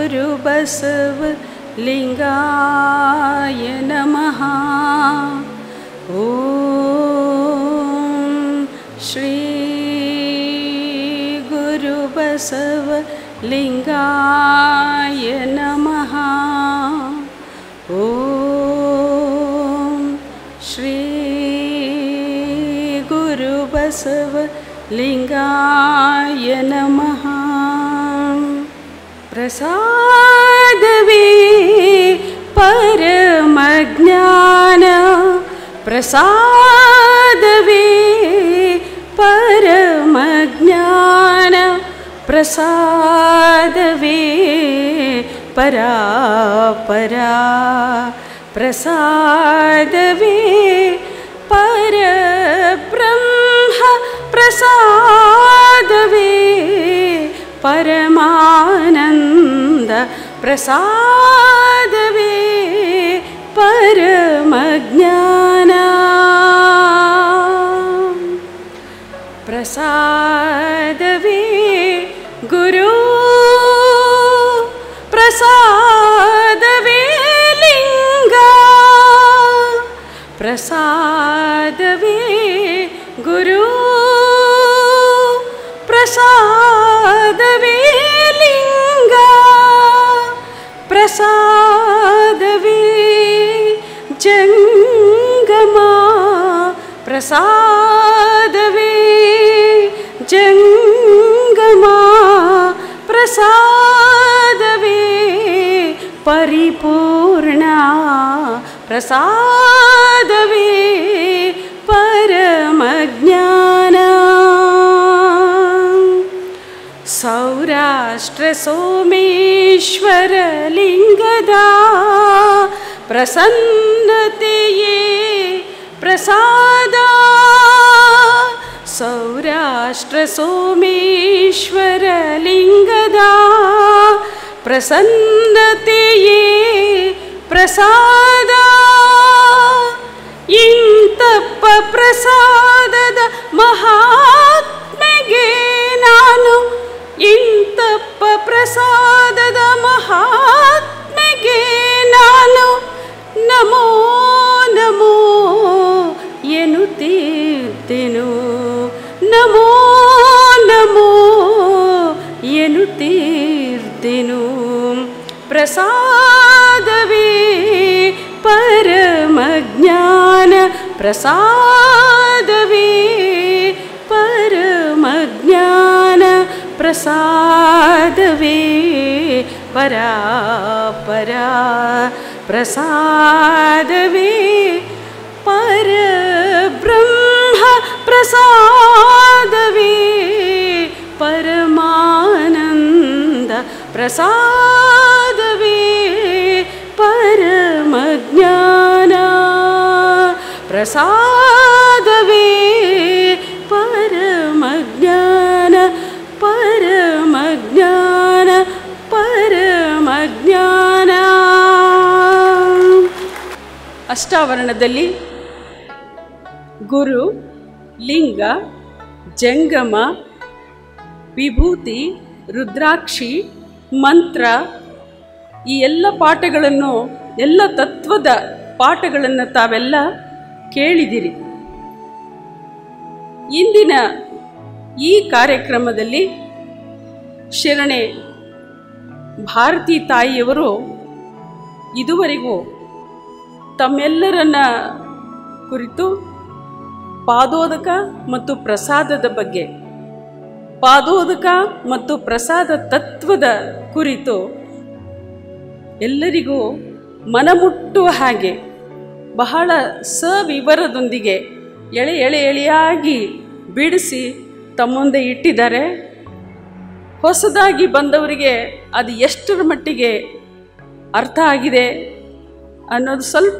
गुरुबसव लिङ्गाय नमः ॐ श्री गुरुबसव लिङ्गाय नमः ॐ श्री गुरुबसव लिङ्गाय नमः प्रसादवे परमज्ञान प्रसादवे परमज्ञान प्रसादवे परा परा प्रसादवे परब्रह्म प्रसादवे परमानन्द प्रसादवे परमज्ञान प्रसादवे गुरु प्रसादवे लिङ्गा प्रसादवे गुरु प्रसादवे लिङ्गा प्रसादवे जङ्गमा प्रसादवे जङ्गमा प्रसादवे परिपूर्णा प्रसादवे परमज्ञान सौराष्ट्रसोमेश्वरलिङ्गदा प्रसन्नतेये प्रसादा सौराष्ट्रसोमेश्वरलिङ्गदा प्रसन्नतेये ಪ್ರಸಾದ ಇಂತಪ್ಪ ಪ್ರಸಾದದ ಮಹಾತ್ಮೆಗೆ ನಾನು ಇಂತಪ್ಪ ಪ್ರಸಾದದ ಮಹಾತ್ಮೆಗೆ ನಾನು ನಮೋ ನಮೋ ಎನ್ನುತ್ತೀರ್ತೆನು ನಮೋ ನಮೋ ಎನ್ನುತ್ತೀರ್ತೆನು ಪ್ರಸಾದವೇ ಪರಮಜ್ಞಾನ ಪ್ರಸಾದವೇ ಪರಮಜ್ಞಾನ ಪ್ರಸಾದವೇ ಪರಾ ಪರಾ ಪ್ರಸಾದವೇ ಪರಬ್ರಹ್ಮ ಪ್ರಸಾದವೇ ಪರಮಾನಂದ ಪ್ರಸಾದವೇ ಪರಮಜ್ಞಾನ ಪ್ರಸಾದವೇ ಪರಮಜ್ಞಾನ ಪರಮಜ್ಞಾನ ಪರಮಜ್ಞಾನ ಅಷ್ಟಾವರಣದಲ್ಲಿ ಗುರು ಲಿಂಗ ಜಂಗಮ ವಿಭೂತಿ ರುದ್ರಾಕ್ಷಿ ಮಂತ್ರ ಈ ಎಲ್ಲ ಪಾಠಗಳನ್ನು ಎಲ್ಲ ತತ್ವದ ಪಾಠಗಳನ್ನು ತಾವೆಲ್ಲ ಕೇಳಿದಿರಿ ಇಂದಿನ ಈ ಕಾರ್ಯಕ್ರಮದಲ್ಲಿ ಶರಣೆ ಭಾರತಿ ತಾಯಿಯವರು ಇದುವರೆಗೂ ತಮ್ಮೆಲ್ಲರನ್ನ ಕುರಿತು ಪಾದೋದಕ ಮತ್ತು ಪ್ರಸಾದದ ಬಗ್ಗೆ ಪಾದೋದಕ ಮತ್ತು ಪ್ರಸಾದ ತತ್ವದ ಕುರಿತು ಎಲ್ಲರಿಗೂ ಮನಮುಟ್ಟುವ ಹಾಗೆ ಬಹಳ ಸವಿವರದೊಂದಿಗೆ ಎಳೆ ಎಳೆ ಎಳೆಯಾಗಿ ಬಿಡಿಸಿ ತಮ್ಮ ಮುಂದೆ ಇಟ್ಟಿದ್ದಾರೆ ಹೊಸದಾಗಿ ಬಂದವರಿಗೆ ಅದು ಎಷ್ಟರ ಮಟ್ಟಿಗೆ ಅರ್ಥ ಆಗಿದೆ ಅನ್ನೋದು ಸ್ವಲ್ಪ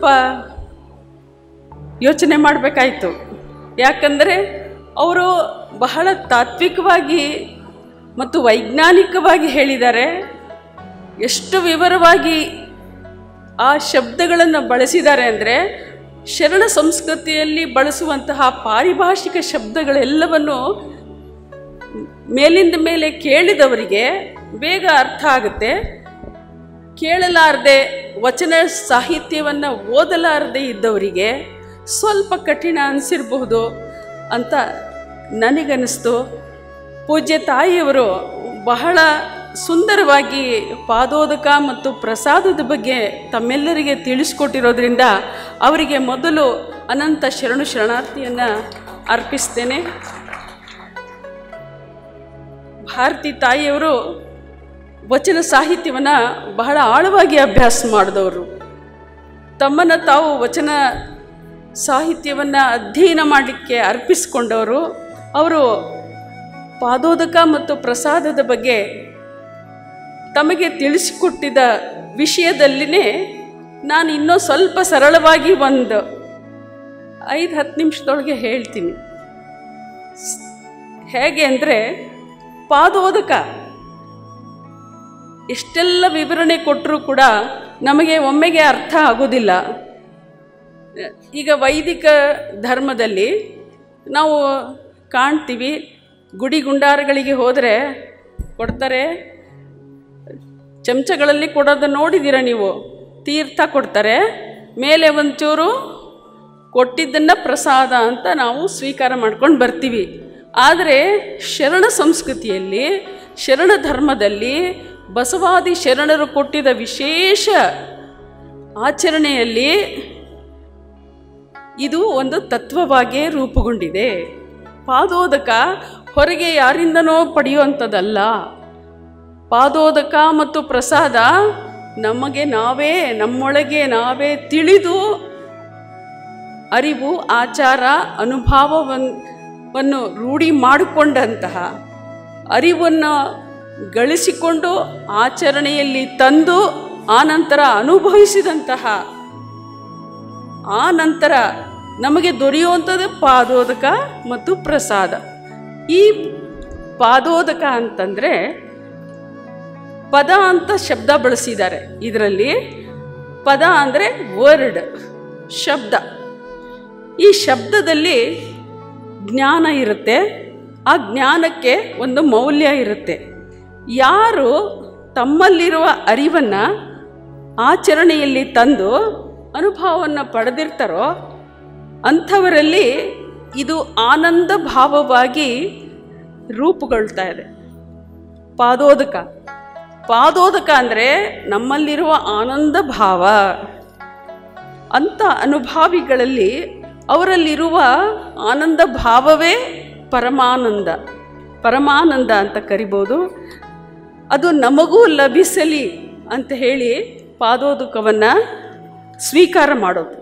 ಯೋಚನೆ ಮಾಡಬೇಕಾಯ್ತು ಯಾಕಂದರೆ ಅವರು ಬಹಳ ತಾತ್ವಿಕವಾಗಿ ಮತ್ತು ವೈಜ್ಞಾನಿಕವಾಗಿ ಹೇಳಿದ್ದಾರೆ ಎಷ್ಟು ವಿವರವಾಗಿ ಆ ಶಬ್ದಗಳನ್ನು ಬಳಸಿದ್ದಾರೆ ಅಂದರೆ ಶರಣ ಸಂಸ್ಕೃತಿಯಲ್ಲಿ ಬಳಸುವಂತಹ ಪಾರಿಭಾಷಿಕ ಶಬ್ದಗಳೆಲ್ಲವನ್ನು ಮೇಲಿಂದ ಮೇಲೆ ಕೇಳಿದವರಿಗೆ ಬೇಗ ಅರ್ಥ ಆಗುತ್ತೆ ಕೇಳಲಾರದೆ ವಚನ ಸಾಹಿತ್ಯವನ್ನು ಓದಲಾರದೆ ಇದ್ದವರಿಗೆ ಸ್ವಲ್ಪ ಕಠಿಣ ಅನಿಸಿರಬಹುದು ಅಂತ ನನಗನ್ನಿಸ್ತು ಪೂಜ್ಯ ತಾಯಿಯವರು ಬಹಳ ಸುಂದರವಾಗಿ ಪಾದೋದಕ ಮತ್ತು ಪ್ರಸಾದದ ಬಗ್ಗೆ ತಮ್ಮೆಲ್ಲರಿಗೆ ತಿಳಿಸ್ಕೊಟ್ಟಿರೋದ್ರಿಂದ ಅವರಿಗೆ ಮೊದಲು ಅನಂತ ಶರಣು ಶರಣಾರ್ಥಿಯನ್ನು ಅರ್ಪಿಸ್ತೇನೆ ಭಾರತಿ ತಾಯಿಯವರು ವಚನ ಸಾಹಿತ್ಯವನ್ನು ಬಹಳ ಆಳವಾಗಿ ಅಭ್ಯಾಸ ಮಾಡಿದವರು ತಮ್ಮನ್ನು ತಾವು ವಚನ ಸಾಹಿತ್ಯವನ್ನು ಅಧ್ಯಯನ ಮಾಡಲಿಕ್ಕೆ ಅರ್ಪಿಸಿಕೊಂಡವರು ಅವರು ಪಾದೋದಕ ಮತ್ತು ಪ್ರಸಾದದ ಬಗ್ಗೆ ತಮಗೆ ತಿಳಿಸಿಕೊಟ್ಟಿದ್ದ ವಿಷಯದಲ್ಲಿನೇ ನಾನು ಇನ್ನೂ ಸ್ವಲ್ಪ ಸರಳವಾಗಿ ಒಂದು ಐದು ಹತ್ತು ನಿಮಿಷದೊಳಗೆ ಹೇಳ್ತೀನಿ ಸ್- ಹೇಗೆ ಅಂದರೆ ಪಾದೋದಕ ಎಷ್ಟೆಲ್ಲ ವಿವರಣೆ ಕೊಟ್ಟರೂ ಕೂಡ ನಮಗೆ ಒಮ್ಮೆಗೆ ಅರ್ಥ ಆಗೋದಿಲ್ಲ ಈಗ ವೈದಿಕ ಧರ್ಮದಲ್ಲಿ ನಾವು ಕಾಣ್ತೀವಿ ಗುಡಿ ಗುಂಡಾರಗಳಿಗೆ ಹೋದರೆ ಕೊಡ್ತಾರೆ ಚಮಚಗಳಲ್ಲಿ ಕೊಡೋದು ನೋಡಿದ್ದೀರ ನೀವು ತೀರ್ಥ ಕೊಡ್ತಾರೆ ಮೇಲೆ ಒಂಚೂರು ಕೊಟ್ಟಿದ್ದನ್ನು ಪ್ರಸಾದ ಅಂತ ನಾವು ಸ್ವೀಕಾರ ಮಾಡ್ಕೊಂಡು ಬರ್ತೀವಿ ಆದರೆ ಶರಣ ಸಂಸ್ಕೃತಿಯಲ್ಲಿ ಶರಣ ಧರ್ಮದಲ್ಲಿ ಬಸವಾದಿ ಶರಣರು ಕೊಟ್ಟಿದ್ದ ವಿಶೇಷ ಆಚರಣೆಯಲ್ಲಿ ಇದು ಒಂದು ತತ್ವವಾಗಿಯೇ ರೂಪುಗೊಂಡಿದೆ ಪಾದೋದಕ ಹೊರಗೆ ಯಾರಿಂದನೋ ಪಡೆಯುವಂಥದ್ದಲ್ಲ ಪಾದೋದಕ ಮತ್ತು ಪ್ರಸಾದ ನಮಗೆ ನಾವೇ ನಮ್ಮೊಳಗೆ ನಾವೇ ತಿಳಿದು ಅರಿವು ಆಚಾರ ಅನುಭವವನ್ನು ರೂಢಿ ಮಾಡಿಕೊಂಡಂತಹ ಅರಿವನ್ನು ಗಳಿಸಿಕೊಂಡು ಆಚರಣೆಯಲ್ಲಿ ತಂದು ಆನಂತರ ಅನುಭವಿಸಿದಂತಹ ಆ ನಂತರ ನಮಗೆ ದೊರೆಯುವಂಥದ್ದು ಪಾದೋದಕ ಮತ್ತು ಪ್ರಸಾದ ಈ ಪಾದೋದಕ ಅಂತಂದರೆ ಪದ ಅಂತ ಶಬ್ದ ಬಳಸಿದ್ದಾರೆ ಇದರಲ್ಲಿ ಪದ ಅಂದರೆ ವರ್ಡ್ ಶಬ್ದ ಈ ಶಬ್ದದಲ್ಲಿ ಜ್ಞಾನ ಇರುತ್ತೆ ಆ ಜ್ಞಾನಕ್ಕೆ ಒಂದು ಮೌಲ್ಯ ಇರುತ್ತೆ ಯಾರು ತಮ್ಮಲ್ಲಿರುವ ಅರಿವನ್ನು ಆಚರಣೆಯಲ್ಲಿ ತಂದು ಅನುಭವವನ್ನು ಪಡೆದಿರ್ತಾರೋ ಅಂಥವರಲ್ಲಿ ಇದು ಆನಂದ ಭಾವವಾಗಿ ರೂಪುಗೊಳ್ತಾ ಇದೆ ಪಾದೋದಕ ಪಾದೋದಕ ಅಂದರೆ ನಮ್ಮಲ್ಲಿರುವ ಆನಂದ ಭಾವ ಅಂಥ ಅನುಭಾವಿಗಳಲ್ಲಿ ಅವರಲ್ಲಿರುವ ಆನಂದ ಭಾವವೇ ಪರಮಾನಂದ ಪರಮಾನಂದ ಅಂತ ಕರಿಬೋದು ಅದು ನಮಗೂ ಲಭಿಸಲಿ ಅಂತ ಹೇಳಿ ಪಾದೋದಕವನ್ನು ಸ್ವೀಕಾರ ಮಾಡೋದು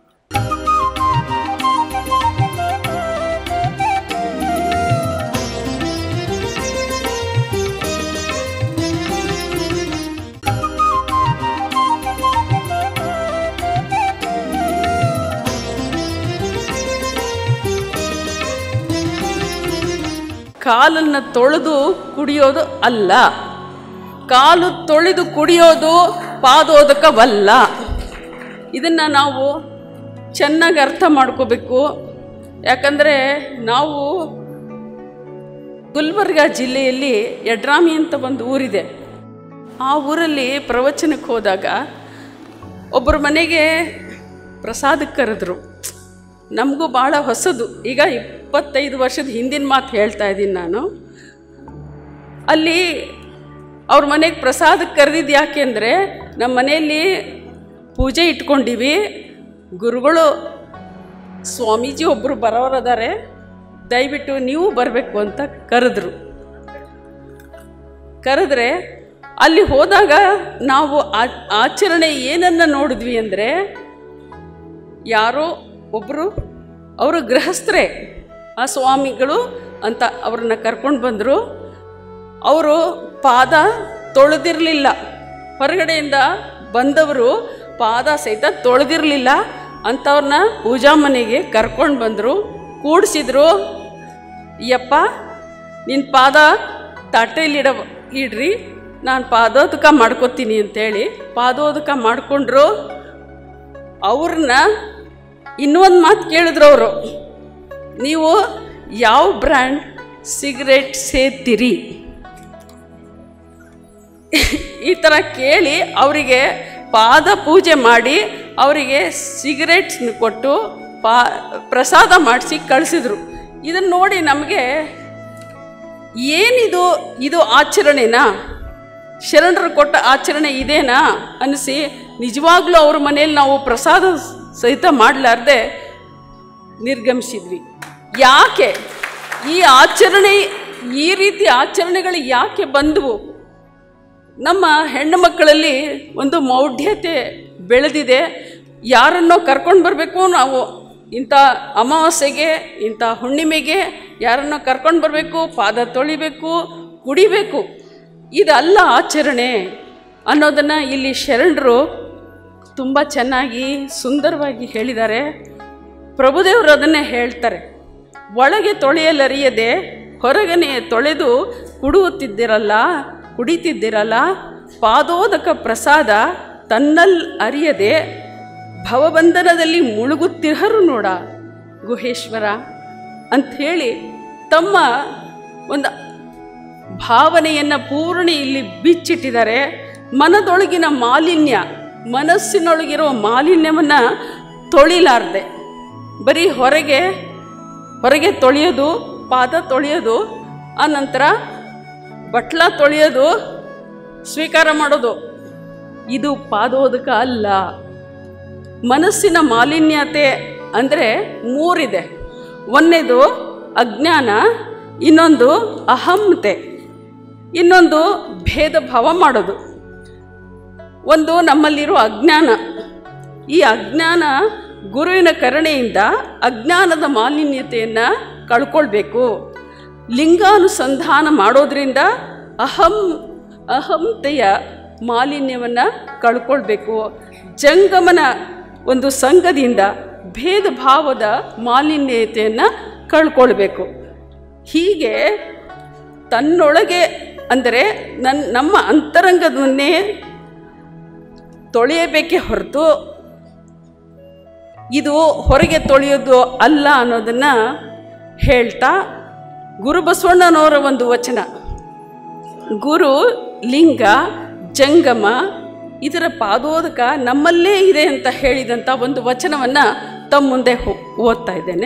ಕಾಲನ್ನು ತೊಳೆದು ಕುಡಿಯೋದು ಅಲ್ಲ ಕಾಲು ತೊಳೆದು ಕುಡಿಯೋದು ಪಾದೋದಕವಲ್ಲ ಇದನ್ನು ನಾವು ಚೆನ್ನಾಗಿ ಅರ್ಥ ಮಾಡ್ಕೋಬೇಕು ಯಾಕಂದರೆ ನಾವು ಗುಲ್ಬರ್ಗ ಜಿಲ್ಲೆಯಲ್ಲಿ ಯಡ್ರಾಮಿ ಅಂತ ಒಂದು ಊರಿದೆ ಆ ಊರಲ್ಲಿ ಪ್ರವಚನಕ್ಕೆ ಹೋದಾಗ ಒಬ್ಬರ ಮನೆಗೆ ಪ್ರಸಾದಕ್ಕೆ ಕರೆದ್ರು ನಮಗೂ ಭಾಳ ಹೊಸದು ಈಗ ಇಪ್ಪತ್ತೈದು ವರ್ಷದ ಹಿಂದಿನ ಮಾತು ಹೇಳ್ತಾ ಇದ್ದೀನಿ ನಾನು ಅಲ್ಲಿ ಅವ್ರ ಮನೆಗೆ ಪ್ರಸಾದಕ್ಕೆ ಕರೆದಿದ್ದು ಯಾಕೆಂದರೆ ನಮ್ಮ ಮನೆಯಲ್ಲಿ ಪೂಜೆ ಇಟ್ಕೊಂಡಿವಿ ಗುರುಗಳು ಸ್ವಾಮೀಜಿ ಒಬ್ಬರು ಬರೋರದಾರೆ ದಯವಿಟ್ಟು ನೀವು ಬರಬೇಕು ಅಂತ ಕರೆದ್ರು ಕರೆದ್ರೆ ಅಲ್ಲಿ ಹೋದಾಗ ನಾವು ಆ- ಆಚರಣೆ ಏನನ್ನು ನೋಡಿದ್ವಿ ಅಂದರೆ ಯಾರೋ ಒಬ್ಬರು ಅವರು ಗೃಹಸ್ಥರೇ ಆ ಸ್ವಾಮಿಗಳು ಅಂತ ಅವ್ರನ್ನ ಕರ್ಕೊಂಡು ಬಂದರು ಅವರು ಪಾದ ತೊಳೆದಿರಲಿಲ್ಲ ಹೊರಗಡೆಯಿಂದ ಬಂದವರು ಪಾದ ಸಹಿತ ತೊಳೆದಿರಲಿಲ್ಲ ಅಂಥವ್ರನ್ನ ಪೂಜಾ ಮನೆಗೆ ಕರ್ಕೊಂಡು ಬಂದರು ಕೂಡಿಸಿದ್ರು ಯಪ್ಪ ನಿನ್ನ ಪಾದ ತಟ್ಟೆಯಲ್ಲಿಡ ಇಡ್ರಿ ನಾನು ಪಾದೋದಕ ಮಾಡ್ಕೋತೀನಿ ಅಂತೇಳಿ ಪಾದೋದಕ ಮಾಡಿಕೊಂಡ್ರು ಅವ್ರನ್ನ ಇನ್ನೊಂದು ಮಾತು ಕೇಳಿದ್ರು ಅವರು ನೀವು ಯಾವ ಬ್ರ್ಯಾಂಡ್ ಸಿಗರೇಟ್ ಸೇರ್ತೀರಿ ಈ ಥರ ಕೇಳಿ ಅವರಿಗೆ ಪಾದ ಪೂಜೆ ಮಾಡಿ ಅವರಿಗೆ ಸಿಗರೇಟ್ಸ್ನ ಕೊಟ್ಟು ಪಾ ಪ್ರಸಾದ ಮಾಡಿಸಿ ಕಳಿಸಿದ್ರು ಇದನ್ನು ನೋಡಿ ನಮಗೆ ಏನಿದು ಇದು ಆಚರಣೆನಾ ಶರಣರು ಕೊಟ್ಟ ಆಚರಣೆ ಇದೇನಾ ಅನಿಸಿ ನಿಜವಾಗ್ಲೂ ಅವ್ರ ಮನೇಲಿ ನಾವು ಪ್ರಸಾದ ಸಹಿತ ಮಾಡಲಾರ್ದೆ ನಿರ್ಗಮಿಸಿದ್ವಿ ಯಾಕೆ ಈ ಆಚರಣೆ ಈ ರೀತಿ ಆಚರಣೆಗಳು ಯಾಕೆ ಬಂದವು ನಮ್ಮ ಹೆಣ್ಣು ಮಕ್ಕಳಲ್ಲಿ ಒಂದು ಮೌಢ್ಯತೆ ಬೆಳೆದಿದೆ ಯಾರನ್ನೋ ಕರ್ಕೊಂಡು ಬರಬೇಕು ನಾವು ಇಂಥ ಅಮಾವಾಸ್ಯೆಗೆ ಇಂಥ ಹುಣ್ಣಿಮೆಗೆ ಯಾರನ್ನೋ ಕರ್ಕೊಂಡು ಬರಬೇಕು ಪಾದ ತೊಳಿಬೇಕು ಕುಡಿಬೇಕು ಇದಲ್ಲ ಆಚರಣೆ ಅನ್ನೋದನ್ನು ಇಲ್ಲಿ ಶರಣರು ತುಂಬ ಚೆನ್ನಾಗಿ ಸುಂದರವಾಗಿ ಹೇಳಿದ್ದಾರೆ ಪ್ರಭುದೇವರು ಅದನ್ನೇ ಹೇಳ್ತಾರೆ ಒಳಗೆ ತೊಳೆಯಲರಿಯದೆ ಹೊರಗನೆ ತೊಳೆದು ಕುಡುವುತ್ತಿದ್ದಿರಲ್ಲ ಕುಡಿತಿದ್ದಿರಲ್ಲ ಪಾದೋದಕ ಪ್ರಸಾದ ತನ್ನಲ್ಲಿ ಅರಿಯದೆ ಭವಬಂಧನದಲ್ಲಿ ಮುಳುಗುತ್ತಿರರು ನೋಡ ಗುಹೇಶ್ವರ ಅಂಥೇಳಿ ತಮ್ಮ ಒಂದು ಭಾವನೆಯನ್ನು ಪೂರ್ಣ ಇಲ್ಲಿ ಬಿಚ್ಚಿಟ್ಟಿದ್ದಾರೆ ಮನದೊಳಗಿನ ಮಾಲಿನ್ಯ ಮನಸ್ಸಿನೊಳಗಿರೋ ಮಾಲಿನ್ಯವನ್ನು ತೊಳಿಲಾರ್ದೆ ಬರೀ ಹೊರಗೆ ಹೊರಗೆ ತೊಳೆಯೋದು ಪಾದ ತೊಳೆಯೋದು ಆನಂತರ ಬಟ್ಲ ತೊಳೆಯೋದು ಸ್ವೀಕಾರ ಮಾಡೋದು ಇದು ಪಾದೋದಕ ಅಲ್ಲ ಮನಸ್ಸಿನ ಮಾಲಿನ್ಯತೆ ಅಂದರೆ ಮೂರಿದೆ ಒಂದನೇದು ಅಜ್ಞಾನ ಇನ್ನೊಂದು ಅಹಂತೆ ಇನ್ನೊಂದು ಭೇದ ಭಾವ ಮಾಡೋದು ಒಂದು ನಮ್ಮಲ್ಲಿರೋ ಅಜ್ಞಾನ ಈ ಅಜ್ಞಾನ ಗುರುವಿನ ಕರುಣೆಯಿಂದ ಅಜ್ಞಾನದ ಮಾಲಿನ್ಯತೆಯನ್ನು ಕಳ್ಕೊಳ್ಬೇಕು ಲಿಂಗಾನುಸಂಧಾನ ಮಾಡೋದ್ರಿಂದ ಅಹಂ ಅಹಂತೆಯ ಮಾಲಿನ್ಯವನ್ನು ಕಳ್ಕೊಳ್ಬೇಕು ಜಂಗಮನ ಒಂದು ಸಂಘದಿಂದ ಭೇದ ಭಾವದ ಮಾಲಿನ್ಯತೆಯನ್ನು ಕಳ್ಕೊಳ್ಬೇಕು ಹೀಗೆ ತನ್ನೊಳಗೆ ಅಂದರೆ ನನ್ನ ನಮ್ಮ ಅಂತರಂಗದನ್ನೇ ತೊಳೆಯಬೇಕೇ ಹೊರತು ಇದು ಹೊರಗೆ ತೊಳೆಯೋದು ಅಲ್ಲ ಅನ್ನೋದನ್ನು ಹೇಳ್ತಾ ಗುರು ಬಸವಣ್ಣನವರ ಒಂದು ವಚನ ಗುರು ಲಿಂಗ ಜಂಗಮ ಇದರ ಪಾದೋದಕ ನಮ್ಮಲ್ಲೇ ಇದೆ ಅಂತ ಹೇಳಿದಂಥ ಒಂದು ವಚನವನ್ನು ತಮ್ಮ ಮುಂದೆ ಹೋ- ಓದ್ತಾ ಇದ್ದೇನೆ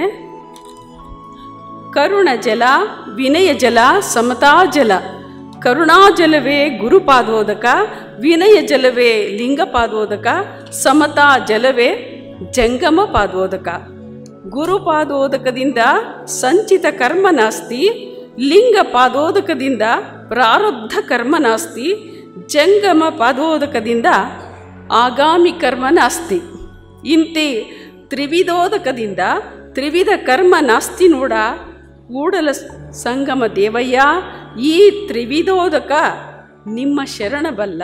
ಕರುಣ ಜಲ ವಿನಯ ಜಲ ಸಮತಾ ಜಲ ಕರುಣಾ ಜಲವೇ ಗುರುಪಾದೋದಕ ವಿನಯ ಜಲವೇ ಲಿಂಗ ಪಾದೋದಕ ಸಮತಾ ಜಲವೇ ಜಂಗಮ ಪಾದೋದಕ ಗುರುಪಾದೋದಕದಿಂದ ಸಂಚಿತ ಕರ್ಮ ನಾಸ್ತಿ ಲಿಂಗ ಪಾದೋದಕದಿಂದ ಪ್ರಾರಬ್ಧ ಕರ್ಮ ನಾಸ್ತಿ ಜಂಗಮ ಪಾದೋದಕದಿಂದ ಆಗಾಮಿ ಕರ್ಮ ನಾಸ್ತಿ ಇಂತಿ ತ್ರಿವಿಧೋದಕದಿಂದ ತ್ರಿವಿಧ ಕರ್ಮ ನಾಸ್ತಿ ನೋಡ ಕೂಡಲ ಸಂಗಮ ದೇವಯ್ಯ ಈ ತ್ರಿವಿಧೋದಕ ನಿಮ್ಮ ಶರಣಬಲ್ಲ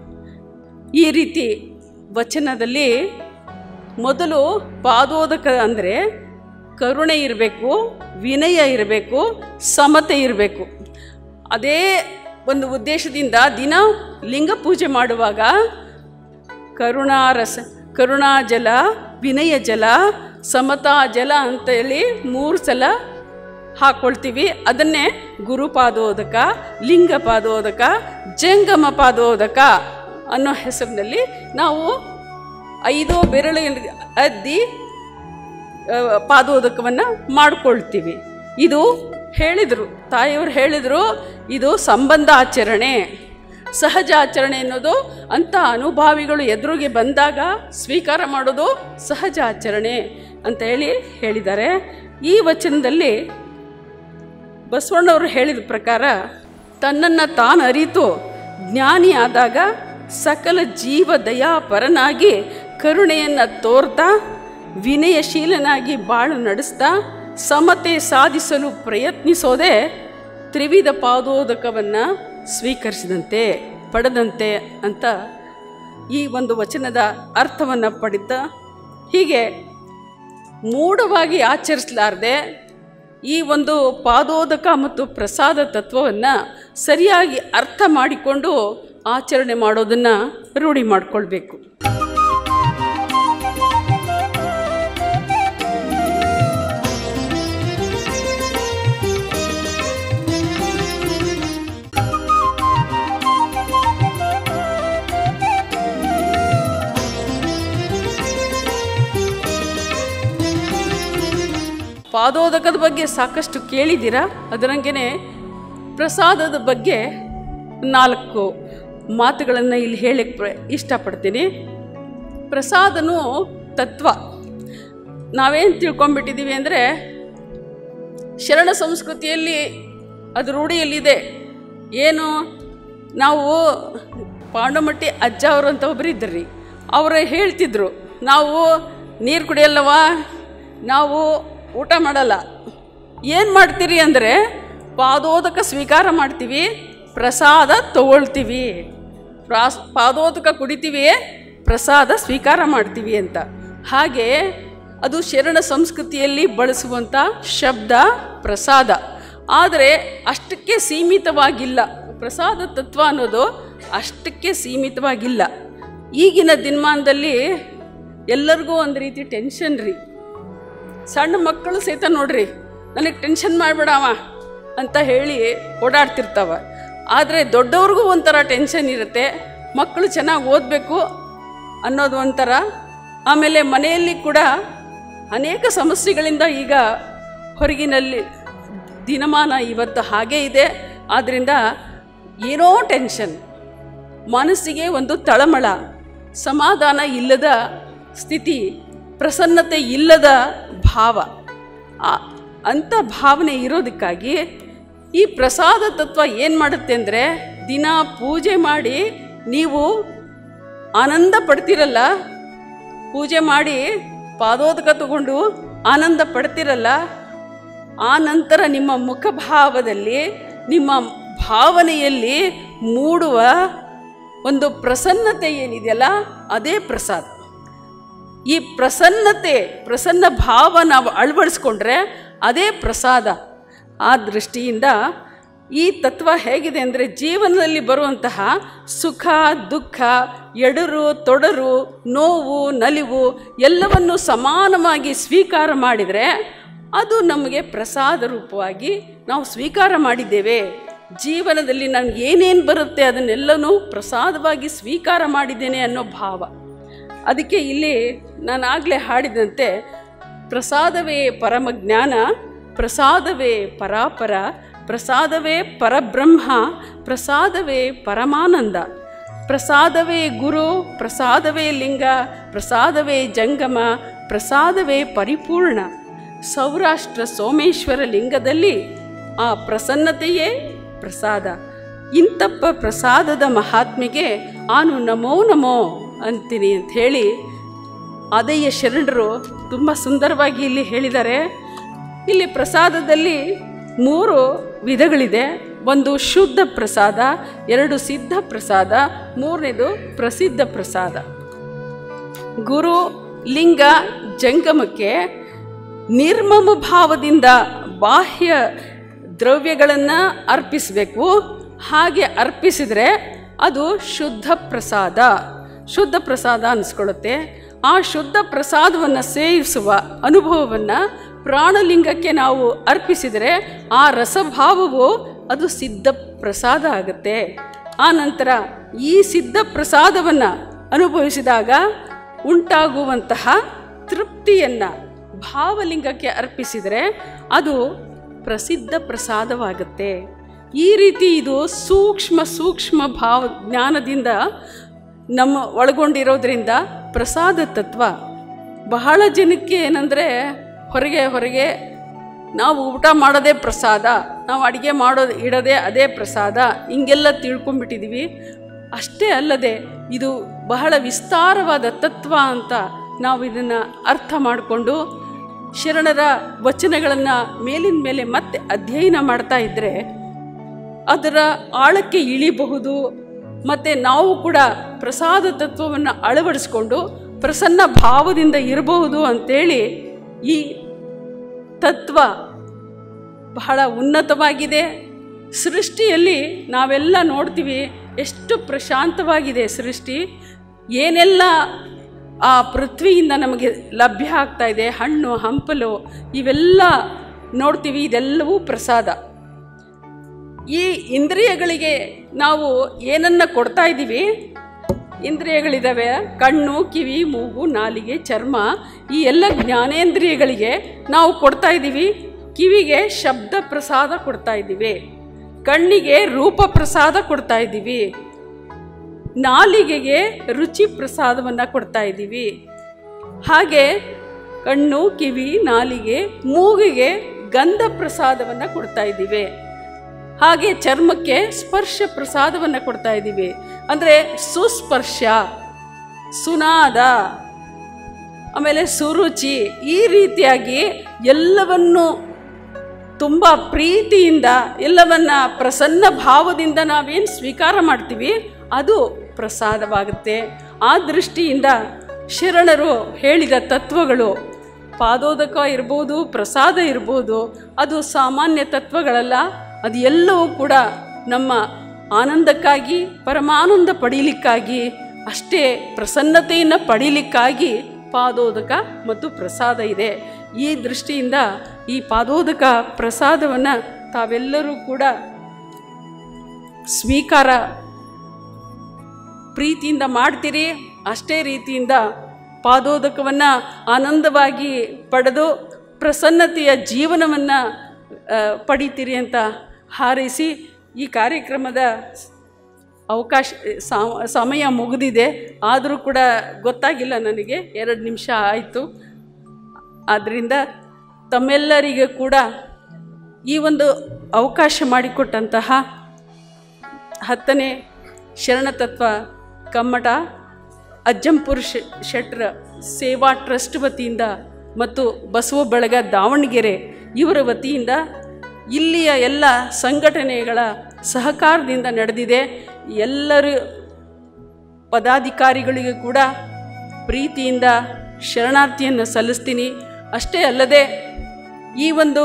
ಈ ರೀತಿ ವಚನದಲ್ಲಿ ಮೊದಲು ಪಾದೋದಕ ಅಂದರೆ ಕರುಣೆ ಇರಬೇಕು ವಿನಯ ಇರಬೇಕು ಸಮತೆ ಇರಬೇಕು ಅದೇ ಒಂದು ಉದ್ದೇಶದಿಂದ ದಿನ ಲಿಂಗ ಪೂಜೆ ಮಾಡುವಾಗ ಕರುಣಾರಸ ಕರುಣಾ ಜಲ ವಿನಯ ಜಲ ಸಮತಾ ಜಲ ಅಂತೇಳಿ ಮೂರು ಸಲ ಹಾಕ್ಕೊಳ್ತೀವಿ ಅದನ್ನೇ ಗುರುಪಾದೋದಕ ಲಿಂಗ ಪಾದೋದಕ ಜಂಗಮ ಪಾದೋದಕ ಅನ್ನೋ ಹೆಸರಿನಲ್ಲಿ ನಾವು ಐದು ಬೆರಳು ಅದ್ದಿ ಆ, ಪಾದೋದಕವನ್ನು ಮಾಡ್ಕೊಳ್ತೀವಿ ಇದು ಹೇಳಿದರು ತಾಯಿಯವರು ಹೇಳಿದರು ಇದು ಸಂಬಂಧ ಆಚರಣೆ ಸಹಜ ಆಚರಣೆ ಅನ್ನೋದು ಅಂಥ ಅನುಭಾವಿಗಳು ಎದುರಿಗೆ ಬಂದಾಗ ಸ್ವೀಕಾರ ಮಾಡೋದು ಸಹಜ ಆಚರಣೆ ಅಂತ ಹೇಳಿ ಹೇಳಿದ್ದಾರೆ ಈ ವಚನದಲ್ಲಿ ಬಸವಣ್ಣವರು ಹೇಳಿದ ಪ್ರಕಾರ ತನ್ನನ್ನು ತಾನು ಅರಿತು ಜ್ಞಾನಿ ಆದಾಗ ಸಕಲ ಜೀವ ದಯಾಪರನಾಗಿ ಕರುಣೆಯನ್ನು ತೋರ್ತಾ ವಿನಯಶೀಲನಾಗಿ ಬಾಳು ನಡೆಸ್ತಾ ಸಮತೆ ಸಾಧಿಸಲು ಪ್ರಯತ್ನಿಸೋದೇ ತ್ರಿವಿಧ ಪಾದೋದಕವನ್ನು ಸ್ವೀಕರಿಸಿದಂತೆ ಪಡೆದಂತೆ ಅಂತ ಈ ಒಂದು ವಚನದ ಅರ್ಥವನ್ನು ಪಡಿತಾ ಹೀಗೆ ಮೂಢವಾಗಿ ಆಚರಿಸಲಾರದೆ ಈ ಒಂದು ಪಾದೋದಕ ಮತ್ತು ಪ್ರಸಾದ ತತ್ವವನ್ನು ಸರಿಯಾಗಿ ಅರ್ಥ ಮಾಡಿಕೊಂಡು ಆಚರಣೆ ಮಾಡೋದನ್ನು ರೂಢಿ ಮಾಡಿಕೊಳ್ಬೇಕು ಪಾದೋದಕದ ಬಗ್ಗೆ ಸಾಕಷ್ಟು ಕೇಳಿದ್ದೀರಾ ಅದರಂಗೆ ಪ್ರಸಾದದ ಬಗ್ಗೆ ನಾಲ್ಕು ಮಾತುಗಳನ್ನು ಇಲ್ಲಿ ಹೇಳಕ್ಕೆ ಪ್ರ ಇಷ್ಟಪಡ್ತೀನಿ ಪ್ರಸಾದನು ತತ್ವ ನಾವೇನು ತಿಳ್ಕೊಂಬಿಟ್ಟಿದ್ದೀವಿ ಅಂದರೆ ಶರಣ ಸಂಸ್ಕೃತಿಯಲ್ಲಿ ಅದು ರೂಢಿಯಲ್ಲಿದೆ ಏನು ನಾವು ಪಾಂಡಮಟ್ಟಿ ಅಜ್ಜ ಅವರು ಅಂತ ಒಬ್ಬರು ಇದ್ದರು ಅವರು ಹೇಳ್ತಿದ್ರು ನಾವು ನೀರು ಕುಡಿಯಲ್ಲವ ನಾವು ಊಟ ಮಾಡಲ್ಲ ಏನು ಮಾಡ್ತೀರಿ ಅಂದರೆ ಪಾದೋದಕ ಸ್ವೀಕಾರ ಮಾಡ್ತೀವಿ ಪ್ರಸಾದ ತಗೊಳ್ತೀವಿ ಪ್ರಾಸ್ ಪಾದೋದಕ ಕುಡಿತೀವಿ ಪ್ರಸಾದ ಸ್ವೀಕಾರ ಮಾಡ್ತೀವಿ ಅಂತ ಹಾಗೆ ಅದು ಶರಣ ಸಂಸ್ಕೃತಿಯಲ್ಲಿ ಬಳಸುವಂಥ ಶಬ್ದ ಪ್ರಸಾದ ಆದರೆ ಅಷ್ಟಕ್ಕೆ ಸೀಮಿತವಾಗಿಲ್ಲ ಪ್ರಸಾದ ತತ್ವ ಅನ್ನೋದು ಅಷ್ಟಕ್ಕೆ ಸೀಮಿತವಾಗಿಲ್ಲ ಈಗಿನ ದಿನಮಾನದಲ್ಲಿ ಎಲ್ಲರಿಗೂ ಒಂದು ರೀತಿ ಟೆನ್ಷನ್ ರೀ ಸಣ್ಣ ಮಕ್ಕಳು ಸಹಿತ ನೋಡ್ರಿ ನನಗೆ ಟೆನ್ಷನ್ ಮಾಡಿಬಿಡವ ಅಂತ ಹೇಳಿ ಓಡಾಡ್ತಿರ್ತಾವ ಆದರೆ ದೊಡ್ಡವ್ರಿಗೂ ಒಂಥರ ಟೆನ್ಷನ್ ಇರುತ್ತೆ ಮಕ್ಕಳು ಚೆನ್ನಾಗಿ ಓದಬೇಕು ಅನ್ನೋದು ಒಂಥರ ಆಮೇಲೆ ಮನೆಯಲ್ಲಿ ಕೂಡ ಅನೇಕ ಸಮಸ್ಯೆಗಳಿಂದ ಈಗ ಹೊರಗಿನಲ್ಲಿ ದಿನಮಾನ ಇವತ್ತು ಹಾಗೇ ಇದೆ ಆದ್ದರಿಂದ ಏನೋ ಟೆನ್ಷನ್ ಮನಸ್ಸಿಗೆ ಒಂದು ತಳಮಳ ಸಮಾಧಾನ ಇಲ್ಲದ ಸ್ಥಿತಿ ಪ್ರಸನ್ನತೆ ಇಲ್ಲದ ಭಾವ ಆ- ಅಂಥ ಭಾವನೆ ಇರೋದಕ್ಕಾಗಿ ಈ ಪ್ರಸಾದ ತತ್ವ ಏನು ಮಾಡುತ್ತೆ ಅಂದರೆ ದಿನ ಪೂಜೆ ಮಾಡಿ ನೀವು ಆನಂದ ಪಡ್ತಿರಲ್ಲ ಪೂಜೆ ಮಾಡಿ ಪಾದೋದಕ ತಗೊಂಡು ಆನಂದ ಪಡ್ತಿರಲ್ಲ ಆ ನಂತರ ನಿಮ್ಮ ಮುಖಭಾವದಲ್ಲಿ ನಿಮ್ಮ ಭಾವನೆಯಲ್ಲಿ ಮೂಡುವ ಒಂದು ಪ್ರಸನ್ನತೆ ಏನಿದೆಯಲ್ಲ ಅದೇ ಪ್ರಸಾದ ಈ ಪ್ರಸನ್ನತೆ ಪ್ರಸನ್ನ ಭಾವ ನಾವು ಅಳವಡಿಸ್ಕೊಂಡ್ರೆ ಅದೇ ಪ್ರಸಾದ ಆ ದೃಷ್ಟಿಯಿಂದ ಈ ತತ್ವ ಹೇಗಿದೆ ಅಂದರೆ ಜೀವನದಲ್ಲಿ ಬರುವಂತಹ ಸುಖ ದುಃಖ ಎಡರು ತೊಡರು ನೋವು ನಲಿವು ಎಲ್ಲವನ್ನು ಸಮಾನವಾಗಿ ಸ್ವೀಕಾರ ಮಾಡಿದರೆ ಅದು ನಮಗೆ ಪ್ರಸಾದ ರೂಪವಾಗಿ ನಾವು ಸ್ವೀಕಾರ ಮಾಡಿದ್ದೇವೆ ಜೀವನದಲ್ಲಿ ನನಗೆ ಏನೇನು ಬರುತ್ತೆ ಅದನ್ನೆಲ್ಲನೂ ಪ್ರಸಾದವಾಗಿ ಸ್ವೀಕಾರ ಮಾಡಿದ್ದೇನೆ ಅನ್ನೋ ಭಾವ ಅದಕ್ಕೆ ಇಲ್ಲಿ ನಾನು ಆಗಲೇ ಹಾಡಿದಂತೆ ಪ್ರಸಾದವೇ ಪರಮ ಜ್ಞಾನ ಪ್ರಸಾದವೇ ಪರಾಪರ ಪ್ರಸಾದವೇ ಪರಬ್ರಹ್ಮ ಪ್ರಸಾದವೇ ಪರಮಾನಂದ ಪ್ರಸಾದವೇ ಗುರು ಪ್ರಸಾದವೇ ಲಿಂಗ ಪ್ರಸಾದವೇ ಜಂಗಮ ಪ್ರಸಾದವೇ ಪರಿಪೂರ್ಣ ಸೌರಾಷ್ಟ್ರ ಸೋಮೇಶ್ವರ ಲಿಂಗದಲ್ಲಿ ಆ ಪ್ರಸನ್ನತೆಯೇ ಪ್ರಸಾದ ಇಂತಪ್ಪ ಪ್ರಸಾದದ ಮಹಾತ್ಮೆಗೆ ಆನು ನಮೋ ನಮೋ ಅಂತೀನಿ ಅಂತ ಹೇಳಿ ಅದಯ್ಯ ಶರಣರು ತುಂಬ ಸುಂದರವಾಗಿ ಇಲ್ಲಿ ಹೇಳಿದ್ದಾರೆ ಇಲ್ಲಿ ಪ್ರಸಾದದಲ್ಲಿ ಮೂರು ವಿಧಗಳಿದೆ ಒಂದು ಶುದ್ಧ ಪ್ರಸಾದ ಎರಡು ಸಿದ್ಧ ಪ್ರಸಾದ ಮೂರನೇದು ಪ್ರಸಿದ್ಧ ಪ್ರಸಾದ ಗುರು ಲಿಂಗ ಜಂಗಮಕ್ಕೆ ನಿರ್ಮಮ ಭಾವದಿಂದ ಬಾಹ್ಯ ದ್ರವ್ಯಗಳನ್ನು ಅರ್ಪಿಸಬೇಕು ಹಾಗೆ ಅರ್ಪಿಸಿದರೆ ಅದು ಶುದ್ಧ ಪ್ರಸಾದ ಶುದ್ಧ ಪ್ರಸಾದ ಅನಿಸ್ಕೊಳ್ಳುತ್ತೆ ಆ ಶುದ್ಧ ಪ್ರಸಾದವನ್ನು ಸೇವಿಸುವ ಅನುಭವವನ್ನು ಪ್ರಾಣಲಿಂಗಕ್ಕೆ ನಾವು ಅರ್ಪಿಸಿದರೆ ಆ ರಸಭಾವವು ಅದು ಸಿದ್ಧ ಪ್ರಸಾದ ಆಗುತ್ತೆ ಆ ನಂತರ ಈ ಸಿದ್ಧ ಪ್ರಸಾದವನ್ನು ಅನುಭವಿಸಿದಾಗ ಉಂಟಾಗುವಂತಹ ತೃಪ್ತಿಯನ್ನು ಭಾವಲಿಂಗಕ್ಕೆ ಅರ್ಪಿಸಿದರೆ ಅದು ಪ್ರಸಿದ್ಧ ಪ್ರಸಾದವಾಗುತ್ತೆ ಈ ರೀತಿ ಇದು ಸೂಕ್ಷ್ಮ ಸೂಕ್ಷ್ಮ ಭಾವ ಜ್ಞಾನದಿಂದ ನಮ್ಮ ಒಳಗೊಂಡಿರೋದ್ರಿಂದ ಪ್ರಸಾದ ತತ್ವ ಬಹಳ ಜನಕ್ಕೆ ಏನಂದರೆ ಹೊರಗೆ ಹೊರಗೆ ನಾವು ಊಟ ಮಾಡೋದೇ ಪ್ರಸಾದ ನಾವು ಅಡುಗೆ ಮಾಡೋದು ಇಡೋದೇ ಅದೇ ಪ್ರಸಾದ ಹಿಂಗೆಲ್ಲ ತಿಳ್ಕೊಂಬಿಟ್ಟಿದ್ದೀವಿ ಅಷ್ಟೇ ಅಲ್ಲದೆ ಇದು ಬಹಳ ವಿಸ್ತಾರವಾದ ತತ್ವ ಅಂತ ನಾವು ಇದನ್ನು ಅರ್ಥ ಮಾಡಿಕೊಂಡು ಶರಣರ ವಚನಗಳನ್ನು ಮೇಲಿನ ಮೇಲೆ ಮತ್ತೆ ಅಧ್ಯಯನ ಮಾಡ್ತಾ ಇದ್ದರೆ ಅದರ ಆಳಕ್ಕೆ ಇಳಿಬಹುದು ಮತ್ತು ನಾವು ಕೂಡ ಪ್ರಸಾದ ತತ್ವವನ್ನು ಅಳವಡಿಸ್ಕೊಂಡು ಪ್ರಸನ್ನ ಭಾವದಿಂದ ಇರಬಹುದು ಅಂತೇಳಿ ಈ ತತ್ವ ಬಹಳ ಉನ್ನತವಾಗಿದೆ ಸೃಷ್ಟಿಯಲ್ಲಿ ನಾವೆಲ್ಲ ನೋಡ್ತೀವಿ ಎಷ್ಟು ಪ್ರಶಾಂತವಾಗಿದೆ ಸೃಷ್ಟಿ ಏನೆಲ್ಲ ಆ ಪೃಥ್ವಿಯಿಂದ ನಮಗೆ ಲಭ್ಯ ಆಗ್ತಾ ಇದೆ ಹಣ್ಣು ಹಂಪಲು ಇವೆಲ್ಲ ನೋಡ್ತೀವಿ ಇದೆಲ್ಲವೂ ಪ್ರಸಾದ ಈ ಇಂದ್ರಿಯಗಳಿಗೆ ನಾವು ಏನನ್ನ ಕೊಡ್ತಾ ಇದ್ದೀವಿ ಇಂದ್ರಿಯಗಳಿದ್ದಾವೆ ಕಣ್ಣು ಕಿವಿ ಮೂಗು ನಾಲಿಗೆ ಚರ್ಮ ಈ ಎಲ್ಲ ಜ್ಞಾನೇಂದ್ರಿಯಗಳಿಗೆ ನಾವು ಕೊಡ್ತಾ ಇದ್ದೀವಿ ಕಿವಿಗೆ ಶಬ್ದ ಪ್ರಸಾದ ಕೊಡ್ತಾ ಇದ್ದೀವಿ ಕಣ್ಣಿಗೆ ರೂಪ ಪ್ರಸಾದ ಕೊಡ್ತಾ ಇದ್ದೀವಿ ನಾಲಿಗೆಗೆ ರುಚಿ ಪ್ರಸಾದವನ್ನು ಕೊಡ್ತಾ ಇದ್ದೀವಿ ಹಾಗೆ ಕಣ್ಣು ಕಿವಿ ನಾಲಿಗೆ ಮೂಗಿಗೆ ಗಂಧ ಪ್ರಸಾದವನ್ನು ಕೊಡ್ತಾ ಇದ್ದೀವಿ ಹಾಗೆ ಚರ್ಮಕ್ಕೆ ಸ್ಪರ್ಶ ಪ್ರಸಾದವನ್ನು ಕೊಡ್ತಾ ಇದ್ದೀವಿ ಅಂದರೆ ಸುಸ್ಪರ್ಶ ಸುನಾದ ಆಮೇಲೆ ಸುರುಚಿ ಈ ರೀತಿಯಾಗಿ ಎಲ್ಲವನ್ನು ತುಂಬ ಪ್ರೀತಿಯಿಂದ ಎಲ್ಲವನ್ನ ಪ್ರಸನ್ನ ಭಾವದಿಂದ ನಾವೇನು ಸ್ವೀಕಾರ ಮಾಡ್ತೀವಿ ಅದು ಪ್ರಸಾದವಾಗುತ್ತೆ ಆ ದೃಷ್ಟಿಯಿಂದ ಶರಣರು ಹೇಳಿದ ತತ್ವಗಳು ಪಾದೋದಕ ಇರ್ಬೋದು ಪ್ರಸಾದ ಇರ್ಬೋದು ಅದು ಸಾಮಾನ್ಯ ತತ್ವಗಳಲ್ಲ ಅದು ಎಲ್ಲವೂ ಕೂಡ ನಮ್ಮ ಆನಂದಕ್ಕಾಗಿ ಪರಮಾನಂದ ಪಡೀಲಿಕ್ಕಾಗಿ ಅಷ್ಟೇ ಪ್ರಸನ್ನತೆಯನ್ನು ಪಡೀಲಿಕ್ಕಾಗಿ ಪಾದೋದಕ ಮತ್ತು ಪ್ರಸಾದ ಇದೆ ಈ ದೃಷ್ಟಿಯಿಂದ ಈ ಪಾದೋದಕ ಪ್ರಸಾದವನ್ನು ತಾವೆಲ್ಲರೂ ಕೂಡ ಸ್ವೀಕಾರ ಪ್ರೀತಿಯಿಂದ ಮಾಡ್ತೀರಿ ಅಷ್ಟೇ ರೀತಿಯಿಂದ ಪಾದೋದಕವನ್ನು ಆನಂದವಾಗಿ ಪಡೆದು ಪ್ರಸನ್ನತೆಯ ಜೀವನವನ್ನು ಪಡಿತೀರಿ ಅಂತ ಹಾರೈಸಿ ಈ ಕಾರ್ಯಕ್ರಮದ ಅವಕಾಶ ಸಾ- ಸಮಯ ಮುಗಿದಿದೆ ಆದರೂ ಕೂಡ ಗೊತ್ತಾಗಿಲ್ಲ ನನಗೆ ಎರಡು ನಿಮಿಷ ಆಯಿತು ಆದ್ದರಿಂದ ತಮ್ಮೆಲ್ಲರಿಗೆ ಕೂಡ ಈ ಒಂದು ಅವಕಾಶ ಮಾಡಿಕೊಟ್ಟಂತಹ ಹತ್ತನೇ ಶರಣತತ್ವ ಕಮ್ಮಟ ಅಜ್ಜಂಪುರ ಶೆ ಶೆಟ್ರ ಸೇವಾ ಟ್ರಸ್ಟ್ ವತಿಯಿಂದ ಮತ್ತು ಬಸವ ಬಳಗ ದಾವಣಗೆರೆ ಇವರ ವತಿಯಿಂದ ಇಲ್ಲಿಯ ಎಲ್ಲ ಸಂಘಟನೆಗಳ ಸಹಕಾರದಿಂದ ನಡೆದಿದೆ ಎಲ್ಲರೂ ಪದಾಧಿಕಾರಿಗಳಿಗೆ ಕೂಡ ಪ್ರೀತಿಯಿಂದ ಶರಣಾರ್ಥಿಯನ್ನು ಸಲ್ಲಿಸ್ತೀನಿ ಅಷ್ಟೇ ಅಲ್ಲದೆ ಈ ಒಂದು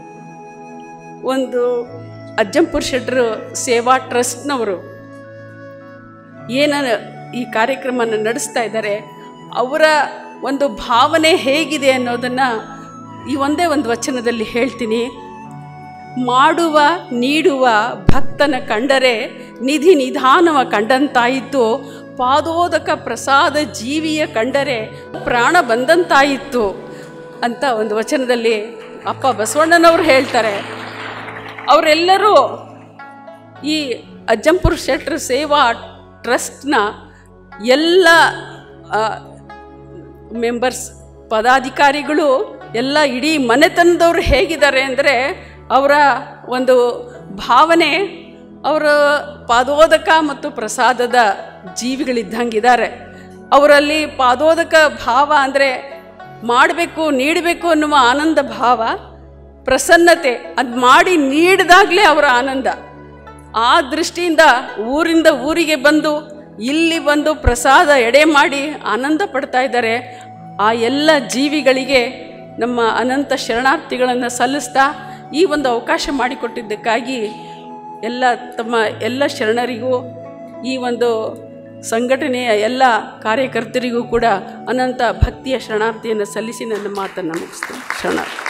ಒಂದು ಅಜ್ಜಂಪುರ ಶೆಟ್ರು ಸೇವಾ ಟ್ರಸ್ಟ್ನವರು ಏನ ಈ ಕಾರ್ಯಕ್ರಮನ ನಡೆಸ್ತಾ ಇದ್ದಾರೆ ಅವರ ಒಂದು ಭಾವನೆ ಹೇಗಿದೆ ಅನ್ನೋದನ್ನು ಈ ಒಂದೇ ಒಂದು ವಚನದಲ್ಲಿ ಹೇಳ್ತೀನಿ ಮಾಡುವ ನೀಡುವ ಭಕ್ತನ ಕಂಡರೆ ನಿಧಿ ನಿಧಾನವ ಕಂಡಂತಾಯಿತು ಪಾದೋದಕ ಪ್ರಸಾದ ಜೀವಿಯ ಕಂಡರೆ ಪ್ರಾಣ ಬಂದಂತಾಯಿತು ಅಂತ ಒಂದು ವಚನದಲ್ಲಿ ಅಪ್ಪ ಬಸವಣ್ಣನವರು ಹೇಳ್ತಾರೆ ಅವರೆಲ್ಲರೂ ಈ ಅಜ್ಜಂಪುರ ಶೆಟ್ರ್ ಸೇವಾ ಟ್ರಸ್ಟ್ನ ಎಲ್ಲ ಮೆಂಬರ್ಸ್ ಪದಾಧಿಕಾರಿಗಳು ಎಲ್ಲ ಇಡೀ ಮನೆತನದವರು ಹೇಗಿದ್ದಾರೆ ಅಂದರೆ ಅವರ ಒಂದು ಭಾವನೆ ಅವರ ಪಾದೋದಕ ಮತ್ತು ಪ್ರಸಾದದ ಜೀವಿಗಳಿದ್ದಂಗಿದ್ದಾರೆ ಅವರಲ್ಲಿ ಪಾದೋದಕ ಭಾವ ಅಂದರೆ ಮಾಡಬೇಕು ನೀಡಬೇಕು ಅನ್ನುವ ಆನಂದ ಭಾವ ಪ್ರಸನ್ನತೆ ಅದು ಮಾಡಿ ನೀಡಿದಾಗಲೇ ಅವರ ಆನಂದ ಆ ದೃಷ್ಟಿಯಿಂದ ಊರಿಂದ ಊರಿಗೆ ಬಂದು ಇಲ್ಲಿ ಬಂದು ಪ್ರಸಾದ ಎಡೆ ಮಾಡಿ ಆನಂದ ಪಡ್ತಾ ಇದ್ದಾರೆ ಆ ಎಲ್ಲ ಜೀವಿಗಳಿಗೆ ನಮ್ಮ ಅನಂತ ಶರಣಾರ್ಥಿಗಳನ್ನು ಸಲ್ಲಿಸ್ತಾ ಈ ಒಂದು ಅವಕಾಶ ಮಾಡಿಕೊಟ್ಟಿದ್ದಕ್ಕಾಗಿ ಎಲ್ಲ ತಮ್ಮ ಎಲ್ಲ ಶರಣರಿಗೂ ಈ ಒಂದು ಸಂಘಟನೆಯ ಎಲ್ಲ ಕಾರ್ಯಕರ್ತರಿಗೂ ಕೂಡ ಅನಂತ ಭಕ್ತಿಯ ಶರಣಾರ್ಥಿಯನ್ನು ಸಲ್ಲಿಸಿ ನನ್ನ ಮಾತನ್ನು ಮುಗಿಸ್ತೀನಿ ಶರಣಾರ್ಥಿ